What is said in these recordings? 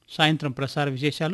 సాయంత్రం ప్రసార విశేషాలు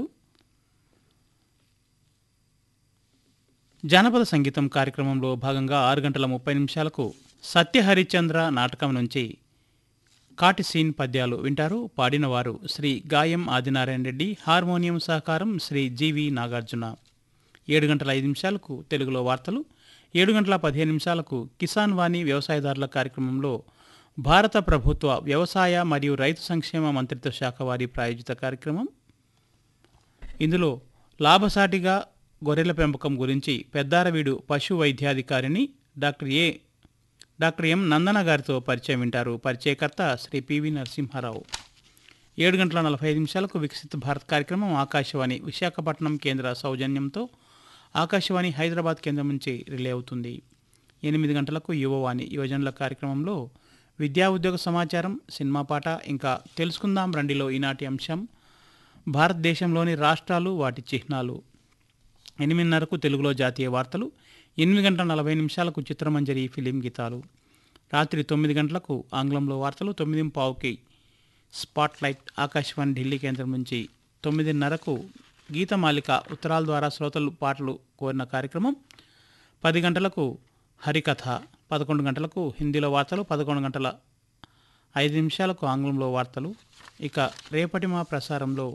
జానపద సంగీతం కార్యక్రమంలో భాగంగా ఆరు గంటల ముప్పై నిమిషాలకు సత్య హరిశ్చంద్ర నాటకం నుంచి కాటి సీన్ పద్యాలు వింటారు పాడినవారు శ్రీ గాయం ఆదినారాయణ రెడ్డి హార్మోనియం సహకారం శ్రీ జీవి నాగార్జున ఏడు గంటల ఐదు నిమిషాలకు తెలుగులో వార్తలు ఏడు గంటల పదిహేను నిమిషాలకు కిసాన్ వాణి వ్యవసాయదారుల కార్యక్రమంలో భారత ప్రభుత్వ వ్యవసాయ మరియు రైతు సంక్షేమ మంత్రిత్వ శాఖ వారి ప్రాయోజిత కార్యక్రమం ఇందులో లాభసాటిగా గొర్రెల పెంపకం గురించి పెద్దారవీడు పశు వైద్యాధికారిని డాక్టర్ ఏ డాక్టర్ ఎం నందన గారితో పరిచయం వింటారు పరిచయకర్త శ్రీ పివి నరసింహారావు ఏడు గంటల నలభై ఐదు నిమిషాలకు వికసిత భారత్ కార్యక్రమం ఆకాశవాణి విశాఖపట్నం కేంద్ర సౌజన్యంతో ఆకాశవాణి హైదరాబాద్ కేంద్రం నుంచి రిలే అవుతుంది ఎనిమిది గంటలకు యువవాణి యువజనుల కార్యక్రమంలో విద్యా ఉద్యోగ సమాచారం సినిమా పాట ఇంకా తెలుసుకుందాం రండిలో ఈనాటి అంశం భారతదేశంలోని రాష్ట్రాలు వాటి చిహ్నాలు ఎనిమిదిన్నరకు తెలుగులో జాతీయ వార్తలు ఎనిమిది గంటల నలభై నిమిషాలకు చిత్రమంజరి ఫిలిం గీతాలు రాత్రి తొమ్మిది గంటలకు ఆంగ్లంలో వార్తలు తొమ్మిది పావుకి స్పాట్ లైట్ ఆకాశవాణి ఢిల్లీ కేంద్రం నుంచి తొమ్మిదిన్నరకు గీతమాలిక ఉత్తరాల ద్వారా శ్రోతలు పాటలు కోరిన కార్యక్రమం పది గంటలకు హరికథ పదకొండు గంటలకు హిందీలో వార్తలు పదకొండు గంటల ఐదు నిమిషాలకు ఆంగ్లంలో వార్తలు ఇక రేపటి మా ప్రసారంలో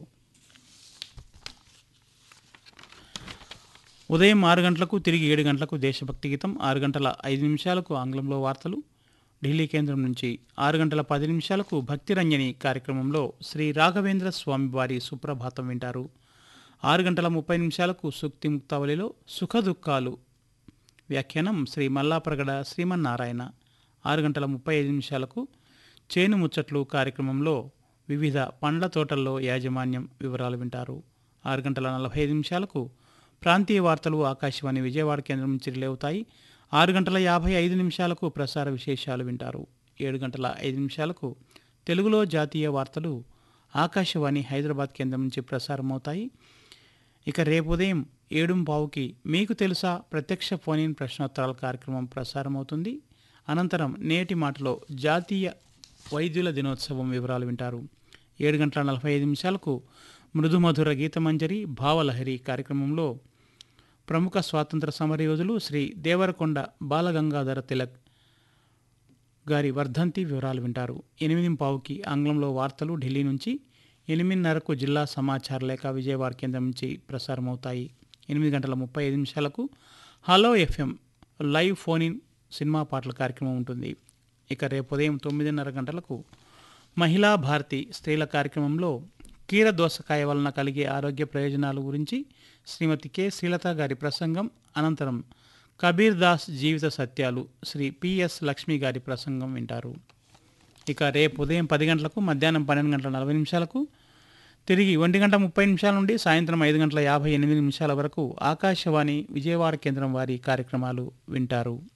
ఉదయం ఆరు గంటలకు తిరిగి ఏడు గంటలకు దేశభక్తి గీతం ఆరు గంటల ఐదు నిమిషాలకు ఆంగ్లంలో వార్తలు ఢిల్లీ కేంద్రం నుంచి ఆరు గంటల పది నిమిషాలకు భక్తిరంజని కార్యక్రమంలో శ్రీ రాఘవేంద్ర స్వామి వారి సుప్రభాతం వింటారు ఆరు గంటల ముప్పై నిమిషాలకు సుక్తి ముక్తావళిలో సుఖ దుఃఖాలు వ్యాఖ్యానం శ్రీ మల్లాప్రగడ శ్రీమన్నారాయణ ఆరు గంటల ముప్పై ఐదు నిమిషాలకు చేను ముచ్చట్లు కార్యక్రమంలో వివిధ పండ్ల తోటల్లో యాజమాన్యం వివరాలు వింటారు ఆరు గంటల నలభై ఐదు నిమిషాలకు ప్రాంతీయ వార్తలు ఆకాశవాణి విజయవాడ కేంద్రం నుంచి రిలే అవుతాయి ఆరు గంటల యాభై ఐదు నిమిషాలకు ప్రసార విశేషాలు వింటారు ఏడు గంటల ఐదు నిమిషాలకు తెలుగులో జాతీయ వార్తలు ఆకాశవాణి హైదరాబాద్ కేంద్రం నుంచి ప్రసారమవుతాయి ఇక రేపు ఉదయం ఏడు పావుకి మీకు తెలుసా ప్రత్యక్ష ఫోన్ ఇన్ ప్రశ్నోత్తరాల కార్యక్రమం ప్రసారమవుతుంది అనంతరం నేటి మాటలో జాతీయ వైద్యుల దినోత్సవం వివరాలు వింటారు ఏడు గంటల నలభై ఐదు నిమిషాలకు మృదుమధుర గీతమంజరి భావలహరి కార్యక్రమంలో ప్రముఖ స్వాతంత్ర సమరయోధులు శ్రీ దేవరకొండ బాలగంగాధర తిలక్ గారి వర్ధంతి వివరాలు వింటారు ఎనిమిది పావుకి ఆంగ్లంలో వార్తలు ఢిల్లీ నుంచి ఎనిమిదిన్నరకు జిల్లా సమాచార లేఖ విజయవాడ కేంద్రం నుంచి ప్రసారమవుతాయి ఎనిమిది గంటల ముప్పై ఐదు నిమిషాలకు hello F M live phone in cinema పాటల కార్యక్రమం ఉంటుంది ఇక రేపు ఉదయం తొమ్మిదిన్నర గంటలకు మహిళా భారతి స్త్రీల కార్యక్రమంలో కీర దోసకాయ వలన కలిగే ఆరోగ్య ప్రయోజనాల గురించి శ్రీమతి కె శ్రీలత గారి ప్రసంగం అనంతరం కబీర్ దాస్ జీవిత సత్యాలు శ్రీ పిఎస్ లక్ష్మి గారి ప్రసంగం వింటారు ఇక రేపు ఉదయం పది గంటలకు మధ్యాహ్నం పన్నెండు గంటల నలభై నిమిషాలకు తిరిగి ఒంటి గంట ముప్పై నిమిషాల నుండి సాయంత్రం ఐదు గంటల యాభై ఎనిమిది నిమిషాల వరకు ఆకాశవాణి విజయవాడ కేంద్రం వారి కార్యక్రమాలు వింటారు